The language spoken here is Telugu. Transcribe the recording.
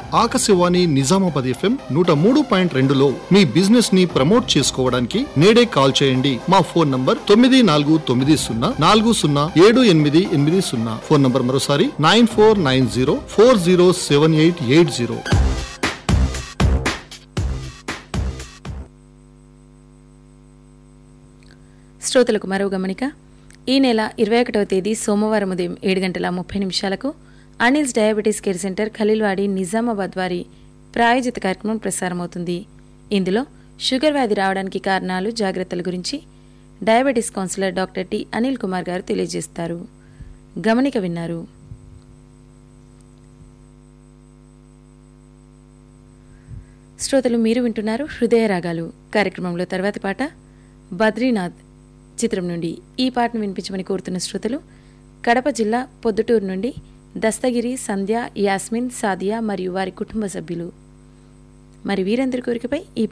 ఆకాశవాణి నిజామాబాద్ ఎఫ్ఎం నూట మూడు పాయింట్ రెండులో మీ బిజినెస్ ని ప్రమోట్ చేసుకోవడానికి నేడే కాల్ చేయండి మా ఫోన్ నంబర్ తొమ్మిది నాలుగు తొమ్మిది సున్నా నాలుగు సున్నా ఏడు ఎనిమిది ఎనిమిది సున్నా ఫోన్ నంబర్ మరోసారి nine four nine zero four zero seven eight eight zero శ్రోతలకు మరో గమనిక ఈ నెల ఇరవై ఒకటవ తేదీ సోమవారం ఉదయం ఏడు గంటల ముప్పై నిమిషాలకు Anil's diabetes care centre Khaleelwadi Nizamabad వారి ప్రాయోజిత కార్యక్రమం ప్రసారమవుతుంది ఇందులో షుగర్ వ్యాధి రావడానికి కారణాలు జాగ్రత్తల గురించి diabetes counsellor doctor T Anil Kumar గారు తెలియజేస్తారు గమనిక విన్నారు శ్రోతలు మీరు వింటున్నారు హృదయ రాగాలు కార్యక్రమంలో తర్వాతి పాట బద్రీనాథ్ చిత్రం నుండి ఈ పాటను వినిపించమని కోరుతున్న శ్రోతలు కడప జిల్లా పొద్దుటూరు నుండి దస్తగిరి సంధ్య యాస్మిన్ సాదియా మరియు వారి కుటుంబ సభ్యులు మరి వీరందరి కోరికపై ఈ